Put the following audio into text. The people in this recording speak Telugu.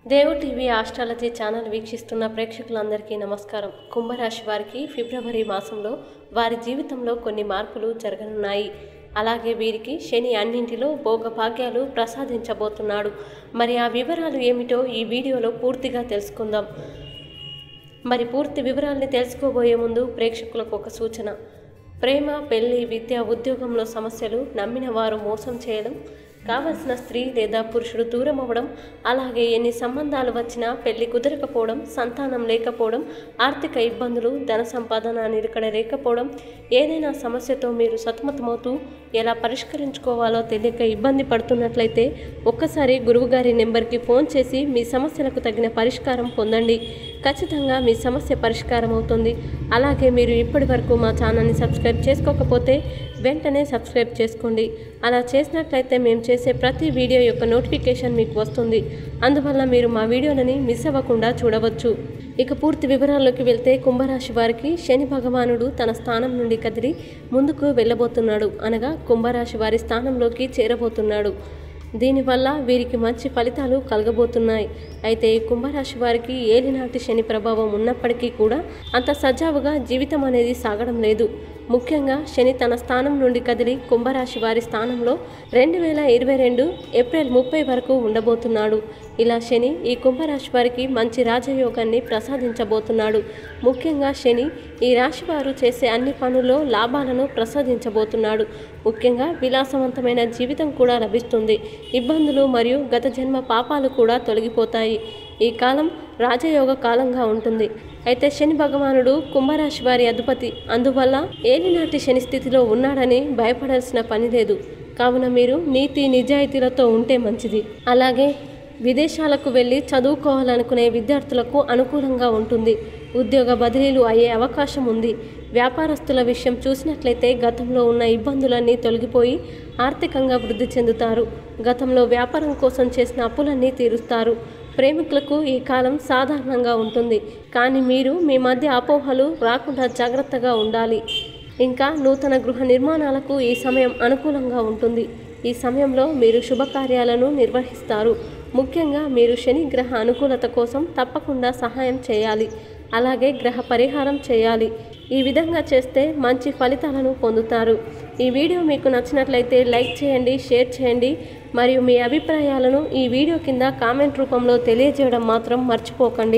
దేవు టీవీ ఆస్ట్రాలజీ ఛానల్ వీక్షిస్తున్న ప్రేక్షకులందరికీ నమస్కారం కుంభరాశి వారికి ఫిబ్రవరి మాసంలో వారి జీవితంలో కొన్ని మార్పులు జరగనున్నాయి అలాగే వీరికి శని అన్నింటిలో భోగభాగ్యాలు ప్రసాదించబోతున్నాడు మరి ఆ వివరాలు ఏమిటో ఈ వీడియోలో పూర్తిగా తెలుసుకుందాం మరి పూర్తి వివరాల్ని తెలుసుకోబోయే ముందు ప్రేక్షకులకు ఒక సూచన ప్రేమ పెళ్లి విద్య ఉద్యోగంలో సమస్యలు నమ్మిన వారు మోసం చేయడం కావలసిన స్త్రీ లేదా పురుషుడు దూరం అవ్వడం అలాగే ఎన్ని సంబంధాలు వచ్చినా పెళ్లి కుదరకపోవడం సంతానం లేకపోవడం ఆర్థిక ఇబ్బందులు ధన సంపాదన నిలకడ లేకపోవడం ఏదైనా సమస్యతో మీరు సతమతమవుతూ ఎలా పరిష్కరించుకోవాలో తెలియక ఇబ్బంది పడుతున్నట్లయితే ఒక్కసారి గురువుగారి నెంబర్కి ఫోన్ చేసి మీ సమస్యలకు తగిన పరిష్కారం పొందండి ఖచ్చితంగా మీ సమస్య పరిష్కారం అవుతుంది అలాగే మీరు ఇప్పటి వరకు మా ఛానల్ని సబ్స్క్రైబ్ చేసుకోకపోతే వెంటనే సబ్స్క్రైబ్ చేసుకోండి అలా చేసినట్లయితే మేము చేసే ప్రతి వీడియో యొక్క నోటిఫికేషన్ మీకు వస్తుంది అందువల్ల మీరు మా వీడియోలని మిస్ అవ్వకుండా చూడవచ్చు ఇక పూర్తి వివరాల్లోకి వెళ్తే కుంభరాశి వారికి శని భగవానుడు తన స్థానం నుండి కదిలి ముందుకు వెళ్ళబోతున్నాడు అనగా కుంభరాశి వారి స్థానంలోకి చేరబోతున్నాడు దీనివల్ల వీరికి మంచి ఫలితాలు కలగబోతున్నాయి అయితే ఈ కుంభరాశి వారికి ఏలినాటి శని ప్రభావం ఉన్నప్పటికీ కూడా అంత సజావుగా జీవితం అనేది సాగడం లేదు ముఖ్యంగా శని తన స్థానం నుండి కదిలి కుంభరాశి వారి స్థానంలో రెండు వేల ఇరవై రెండు ఏప్రిల్ ముప్పై వరకు ఉండబోతున్నాడు ఇలా శని ఈ కుంభరాశి వారికి మంచి రాజయోగాన్ని ప్రసాదించబోతున్నాడు ముఖ్యంగా శని ఈ రాశి వారు చేసే అన్ని పనుల్లో లాభాలను ప్రసాదించబోతున్నాడు ముఖ్యంగా విలాసవంతమైన జీవితం కూడా లభిస్తుంది ఇబ్బందులు మరియు గత జన్మ పాపాలు కూడా తొలగిపోతాయి ఈ కాలం రాజయోగ కాలంగా ఉంటుంది అయితే శని భగవానుడు కుంభరాశి వారి అధిపతి అందువల్ల ఏలినాటి శని స్థితిలో ఉన్నాడని భయపడాల్సిన పని లేదు కావున మీరు నీతి నిజాయితీలతో ఉంటే మంచిది అలాగే విదేశాలకు వెళ్ళి చదువుకోవాలనుకునే విద్యార్థులకు అనుకూలంగా ఉంటుంది ఉద్యోగ బదిలీలు అయ్యే అవకాశం ఉంది వ్యాపారస్తుల విషయం చూసినట్లయితే గతంలో ఉన్న ఇబ్బందులన్నీ తొలగిపోయి ఆర్థికంగా వృద్ధి చెందుతారు గతంలో వ్యాపారం కోసం చేసిన అప్పులన్నీ తీరుస్తారు ప్రేమికులకు ఈ కాలం సాధారణంగా ఉంటుంది కానీ మీరు మీ మధ్య అపోహలు రాకుండా జాగ్రత్తగా ఉండాలి ఇంకా నూతన గృహ నిర్మాణాలకు ఈ సమయం అనుకూలంగా ఉంటుంది ఈ సమయంలో మీరు శుభకార్యాలను నిర్వహిస్తారు ముఖ్యంగా మీరు శని గ్రహ అనుకూలత కోసం తప్పకుండా సహాయం చేయాలి అలాగే గ్రహ పరిహారం చేయాలి ఈ విధంగా చేస్తే మంచి ఫలితాలను పొందుతారు ఈ వీడియో మీకు నచ్చినట్లయితే లైక్ చేయండి షేర్ చేయండి మరియు మీ అభిప్రాయాలను ఈ వీడియో కింద కామెంట్ రూపంలో తెలియజేయడం మాత్రం మర్చిపోకండి